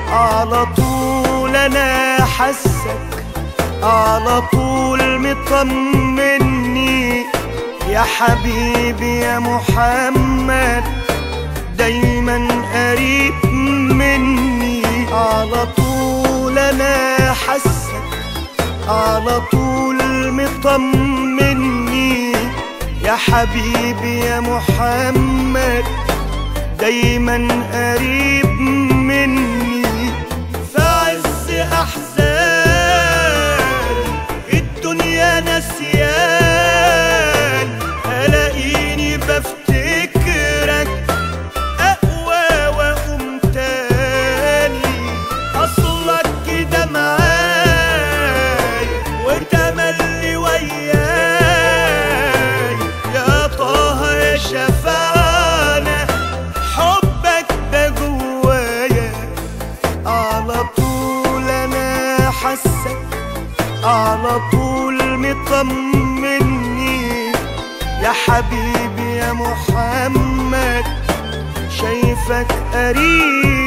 على طول انا حسك على طول مطمني يا حبيبي يا محمد دايما قريب مني على طول انا حسك على طول مطمني يا حبيبي يا محمد دايما قريب مني في عز احزان الدنيا نسيان الاقيني بفتكرك اقوى واقوم تاني اصلك كده معاي وتملي وياي يا طه يا شفاعنا حبك ده جوايا على طول انا حسك على طول مطمني يا حبيبي يا محمد شايفك قريب